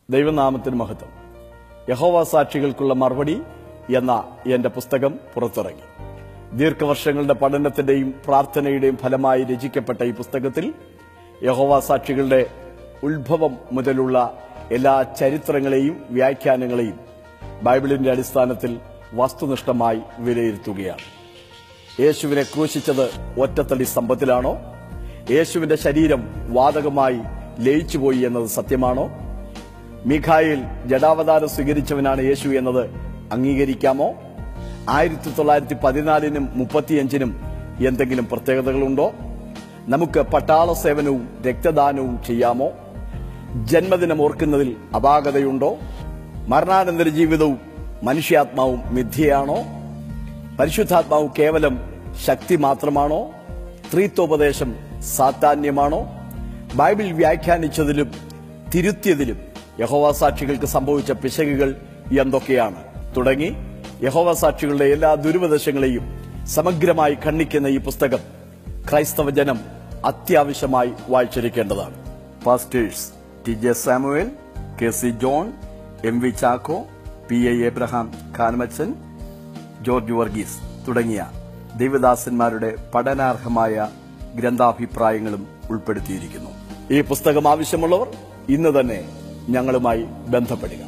ദൈവനാമത്തിന് മഹത്വം യഹോവ സാക്ഷികൾക്കുള്ള മറുപടി എന്ന എന്റെ പുസ്തകം പുറത്തിറങ്ങി ദീർഘവർഷങ്ങളുടെ പഠനത്തിന്റെയും പ്രാർത്ഥനയുടെയും ഫലമായി രചിക്കപ്പെട്ട ഈ പുസ്തകത്തിൽ യഹോവ സാക്ഷികളുടെ ഉത്ഭവം മുതലുള്ള എല്ലാ ചരിത്രങ്ങളെയും വ്യാഖ്യാനങ്ങളെയും ബൈബിളിന്റെ അടിസ്ഥാനത്തിൽ വസ്തുനിഷ്ഠമായി വിലയിരുത്തുകയാണ് യേശുവിനെ ക്രൂശിച്ചത് ഒറ്റത്തടി സ്തംഭത്തിലാണോ യേശുവിന്റെ ശരീരം വാതകമായി ലയിച്ചുപോയി എന്നത് സത്യമാണോ മിഖായിൽ ജഡാവതാരം സ്വീകരിച്ചവനാണ് യേശു എന്നത് അംഗീകരിക്കാമോ ആയിരത്തി തൊള്ളായിരത്തി പതിനാലിനും മുപ്പത്തിയഞ്ചിനും എന്തെങ്കിലും പ്രത്യേകതകളുണ്ടോ നമുക്ക് പട്ടാള സേവനവും രക്തദാനവും ചെയ്യാമോ ജന്മദിനം ഓർക്കുന്നതിൽ അപാകതയുണ്ടോ മരണാനന്തര ജീവിതവും മനുഷ്യാത്മാവും മിഥ്യയാണോ പരിശുദ്ധാത്മാവ് കേവലം ശക്തി മാത്രമാണോ ത്രിത്വോപദേശം സാത്താന്യമാണോ ബൈബിൾ വ്യാഖ്യാനിച്ചതിലും തിരുത്തിയതിലും യഹോവ സാക്ഷികൾക്ക് സംഭവിച്ച പിശകുകൾ എന്തൊക്കെയാണ് തുടങ്ങി യഹോവ സാക്ഷികളുടെ എല്ലാ ദുരുപദേശങ്ങളെയും സമഗ്രമായി ഖണ്ഡിക്കുന്ന ഈ പുസ്തകം ക്രൈസ്തവ ജനം അത്യാവശ്യമായി വായിച്ചിരിക്കേണ്ടതാണ് pastors T J Samuel K C John M V Chacko P A Abraham Kanamachan George Varghese തുടങ്ങിയ ദൈവദാസന്മാരുടെ പഠനാർഹമായ ഗ്രന്ഥാഭിപ്രായങ്ങളും ഉൾപ്പെടുത്തിയിരിക്കുന്നു ഈ പുസ്തകം ആവശ്യമുള്ളവർ ഇന്ന് തന്നെ ഞങ്ങളുമായി ബന്ധപ്പെടുക